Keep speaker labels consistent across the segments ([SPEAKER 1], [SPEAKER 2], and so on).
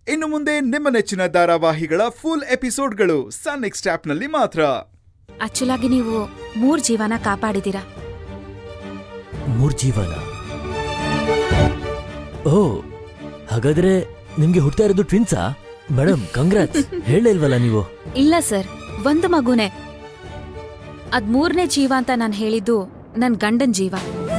[SPEAKER 1] ಇನ್ನು ಮುಂದೆ ನಿಮ್ಮ ನೆಚ್ಚಿನ ಧಾರಾವಾಹಿಗಳ ಫುಲ್ ಎಪಿಸೋಡ್ಗಳು ಸನ್ ನೆಕ್ಸ್ಟ್ ಆಪ್ನಲ್ಲಿ ಮಾತ್ರ
[SPEAKER 2] ಆಕ್ಚುಲಾಗಿ ನೀವು ಮೂರ್ ಜೀವನ ಕಾಪಾಡಿದೀರಾ
[SPEAKER 3] ಮೂರ್ ಜೀವನ ಓ ಹಾಗಾದ್ರೆ ನಿಮ್ಗೆ ಹುಡ್ತಾ ಇರೋದು ಟ್ವಿನ್ಸಾ ಮೇಡಮ್ ಕಂಗ್ರಾಟ್ಸ್ ಹೇಳೇ ಇಲ್ವಲ್ಲ ನೀವು
[SPEAKER 2] ಇಲ್ಲ ಸರ್ ಒಂದು ಮಗುನೇ ಅದ್ ಮೂರನೇ ಜೀವ ಅಂತ ನಾನು ಹೇಳಿದ್ದು ನನ್ ಗಂಡನ್ ಜೀವ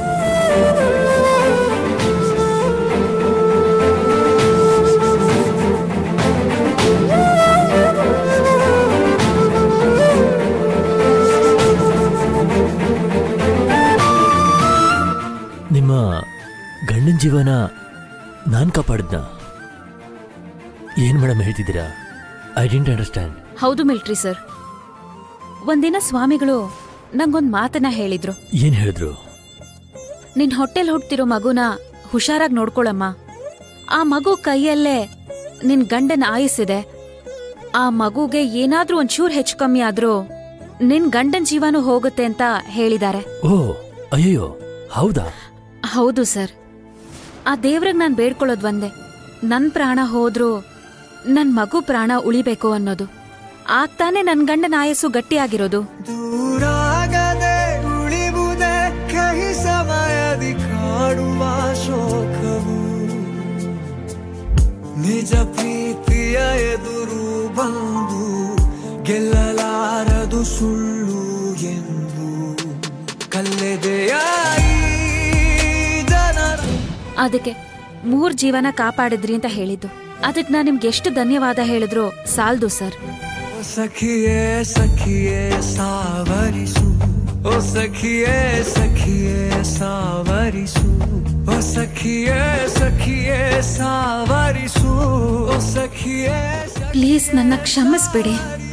[SPEAKER 3] ನಿಮ್ಮ ಗಂಡನ್ ಜೀವನ ನಾನ್ ಕಾಪಾಡಿದ್ನ ಏನ್ ಮೇಡಮ್ ಹೇಳ್ತಿದ್ದೀರಾ ಐ ಡಿಂಟ್ ಅಂಡರ್ಸ್ಟ್ಯಾಂಡ್
[SPEAKER 2] ಹೌದು ಮಿಲ್ಟ್ರಿ ಸರ್ ಒಂದಿನ ಸ್ವಾಮಿಗಳು ನಂಗೊಂದ್ ಮಾತನ್ನ ಹೇಳಿದ್ರು
[SPEAKER 3] ಏನ್ ಹೇಳಿದ್ರು
[SPEAKER 2] ನಿನ್ ಹೊಟ್ಟೆಲ್ ಹುಟ್ತಿರೋ ಮಗುನ ಹುಷಾರಾಗ್ ನೋಡ್ಕೊಳಮ್ಮ ಆ ಮಗು ಕೈಯಲ್ಲೇ ನಿನ್ ಗಂಡನ ಆಯಸ್ಸಿದೆ ಆ ಮಗುಗೆ ಏನಾದ್ರೂ ಒಂಚೂರ್ ಹೆಚ್ಚು ಕಮ್ಮಿ ಆದ್ರೂ ನಿನ್ ಗಂಡನ್ ಜೀವನೂ ಹೋಗುತ್ತೆ ಅಂತ ಹೇಳಿದಾರೆ
[SPEAKER 3] ಓ ಅಯ್ಯಯ್ಯೋ ಹೌದಾ
[SPEAKER 2] ಹೌದು ಸರ್ ಆ ದೇವ್ರಿಗೆ ನಾನ್ ಬೇಡ್ಕೊಳ್ಳೋದ್ ಒಂದೇ ನನ್ ಪ್ರಾಣ ಹೋದ್ರೂ ನನ್ ಮಗು ಪ್ರಾಣ ಉಳಿಬೇಕು ಅನ್ನೋದು ಆಗ್ತಾನೆ ನನ್ ಗಂಡನ ಆಯಸ್ಸು ಗಟ್ಟಿಯಾಗಿರೋದು
[SPEAKER 4] ದೂರಾಗದೆ ಉಳಿಬುದೆ ಕಹಿ ಸಮಯದಿ ಕಾಡುವ ಶೋಕವು ನಿಜ ಪ್ರೀತಿಯ ಎದುರು ಬಂದು ಗೆಲ್ಲಲಾರದು ಸುಳ್ಳು ಎಂದು ಕಲ್ಲೆದೆಯಾಯಿ ಜನರ
[SPEAKER 2] ಅದಕ್ಕೆ ಮೂರ್ ಜೀವನ ಕಾಪಾಡಿದ್ರಿ ಅಂತ ಹೇಳಿದ್ದು ಅದಕ್ ನಾನ್ ನಿಮ್ಗೆ ಎಷ್ಟು ಧನ್ಯವಾದ ಹೇಳಿದ್ರು ಸಾಲ್ದು sir
[SPEAKER 4] O ಸಖಿಯೇ ಸಖಿಯೇ ಸಾವರಿಸು O ಸಖಿಯೇ ಸಖಿಯೇ ಸಾವರಿಸು O ಸಖಿಯೇ ಸಖಿಯೇ ಸಾವರಿಸು O ಸಖಿಯೇ
[SPEAKER 2] please ನನ್ನ ಕ್ಷಮಿಸ್ಬಿಡಿ